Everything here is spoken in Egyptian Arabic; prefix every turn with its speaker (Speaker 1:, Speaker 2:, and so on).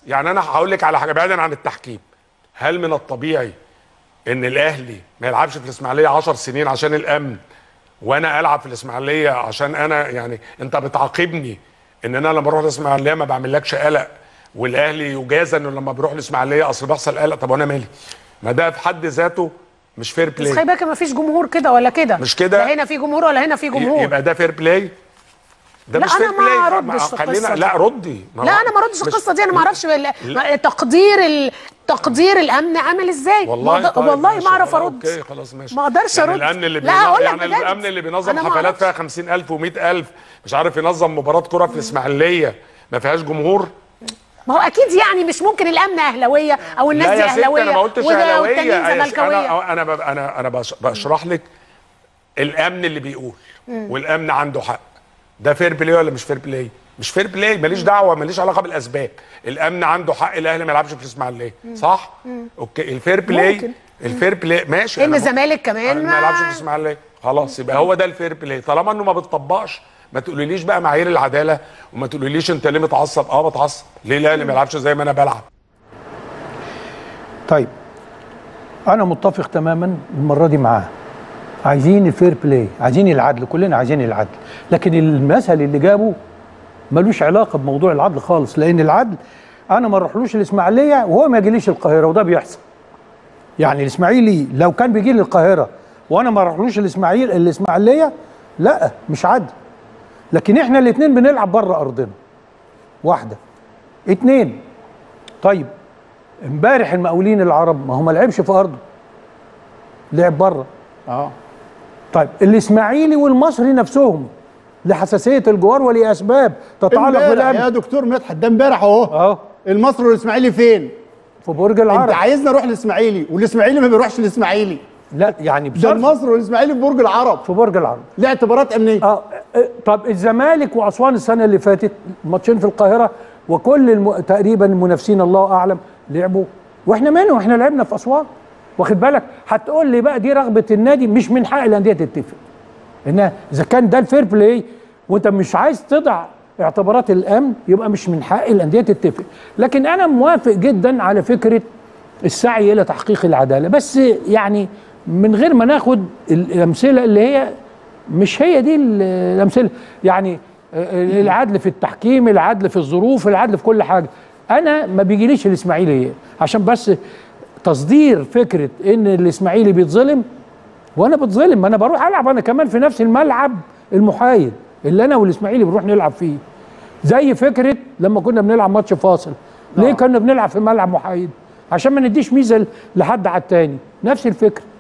Speaker 1: يعني انا هقول لك على حاجه بعيدا عن التحكيم هل من الطبيعي ان الاهلي ما يلعبش في الاسماعيليه 10 سنين عشان الامن وانا العب في الاسماعيليه عشان انا يعني انت بتعاقبني ان انا لما اروح الاسماعيليه ما بعملكش قلق والاهلي يجازى انه لما بيروح الاسماعيليه اصل بيحصل قلق طب وانا مالي ما ده في حد ذاته مش فير
Speaker 2: بس خلي
Speaker 1: بلاي
Speaker 2: بالك ما فيش جمهور كده ولا كده
Speaker 1: مش كده.
Speaker 2: لا هنا في جمهور ولا هنا في جمهور
Speaker 1: يبقى ده فير بلاي ده
Speaker 2: لا،
Speaker 1: مش
Speaker 2: أنا
Speaker 1: فير
Speaker 2: ما
Speaker 1: بلاي
Speaker 2: أردش في
Speaker 1: خلينا
Speaker 2: القصة دي.
Speaker 1: لا ردي
Speaker 2: لا انا ما ردش
Speaker 1: مش-
Speaker 2: القصه دي انا ما اعرفش ال- تقدير ال... تقدير الامن عامل ازاي
Speaker 1: والله
Speaker 2: ما أقدر-
Speaker 1: طيب
Speaker 2: والله
Speaker 1: ماشي،
Speaker 2: ما اعرف
Speaker 1: خلاص،
Speaker 2: ارد
Speaker 1: اوكي خلاص ماشي
Speaker 2: ما اقدرش
Speaker 1: يعني
Speaker 2: ارد
Speaker 1: الامن اللي
Speaker 2: لا
Speaker 1: بينظم
Speaker 2: هقول لك
Speaker 1: يعني
Speaker 2: بجد.
Speaker 1: الامن اللي بينظم
Speaker 2: أنا ما
Speaker 1: حفلات
Speaker 2: أعرفش.
Speaker 1: فيها 50000 و100000 مش عارف ينظم مباراه كره في الاسماعيليه ما فيهاش جمهور
Speaker 2: ما هو اكيد يعني مش ممكن الامن اهلاويه او الناس
Speaker 1: لا
Speaker 2: دي
Speaker 1: يا ستي
Speaker 2: اهلاويه
Speaker 1: انا ما قلتش
Speaker 2: وده-
Speaker 1: اهلاويه
Speaker 2: والتانيين
Speaker 1: يا ستي،
Speaker 2: زملكاويه
Speaker 1: انا انا ب- انا انا بش- بشرح لك الامن اللي بيقول والامن عنده حق ده فير بلاي ولا مش فير بلاي مش فير بلاي ماليش دعوه ماليش علاقه بالاسباب الامن عنده حق الاهلي ما يلعبش في الاسماعيليه صح اوكي الفير بلاي
Speaker 2: ممكن.
Speaker 1: الفير بلاي ماشي
Speaker 2: ان
Speaker 1: أنا ب-
Speaker 2: الزمالك كمان
Speaker 1: ما يلعبش في الاسماعيليه خلاص يبقى هو ده الفير بلاي طالما انه ما بتطبقش ما تقوليليش بقى معايير العداله وما تقوليليش انت ليه متعصب اه بتعصب ليه الاهلي ما يلعبش زي ما انا بلعب
Speaker 3: طيب انا متفق تماما المره دي معاه عايزين الفير بلاي عايزين العدل كلنا عايزين العدل لكن المثل اللي جابه ملوش علاقه بموضوع العدل خالص لان العدل انا ما اروحلوش الاسماعيليه وهو ما يجيليش القاهره وده بيحصل يعني الاسماعيلي لو كان بيجي لي القاهره وانا ما اروحلوش الاسماعيل الاسماعيليه لا مش عدل لكن احنا الاثنين بنلعب بره ارضنا واحده اتنين طيب امبارح المقاولين العرب ما هو ما لعبش في ارضه لعب بره
Speaker 4: اه
Speaker 3: طيب الاسماعيلي والمصري نفسهم لحساسيه الجوار ولاسباب تتعلق
Speaker 4: امبارح
Speaker 3: بالامن
Speaker 4: يا دكتور مدحت ده امبارح اهو
Speaker 3: اه
Speaker 4: المصري والاسماعيلي فين؟
Speaker 3: في برج
Speaker 4: انت
Speaker 3: العرب
Speaker 4: عايزني اروح الاسماعيلي والاسماعيلي ما بيروحش الاسماعيلي
Speaker 3: لا يعني
Speaker 4: ده
Speaker 3: بصرف
Speaker 4: المصري والاسماعيلي في برج العرب
Speaker 3: في برج العرب
Speaker 4: ليه اعتبارات امنيه
Speaker 3: اه آه، طب الزمالك واسوان السنه اللي فاتت ماتشين في القاهره وكل الم... تقريبا المنافسين الله اعلم لعبوا واحنا مالنا واحنا لعبنا في اسوان واخد بالك هتقول لي بقى دي رغبه النادي مش من حق الانديه تتفق ان اذا كان ده الفير بلاي وانت مش عايز تضع اعتبارات الامن يبقى مش من حق الانديه تتفق لكن انا موافق جدا على فكره السعي الى تحقيق العداله بس يعني من غير ما ناخد الامثله اللي هي مش هي دي ال- الامثله يعني آه، العدل في التحكيم العدل في الظروف العدل في كل حاجه انا ما بيجيليش الاسماعيلي عشان بس تصدير فكره ان الاسماعيلي بيتظلم وانا بتظلم ما انا بروح العب انا كمان في نفس الملعب المحايد اللي انا والاسماعيلي بنروح نلعب فيه زي فكره لما كنا بنلعب ماتش فاصل ليه كنا بنلعب في ملعب محايد عشان ما نديش ميزه لحد على التاني نفس الفكره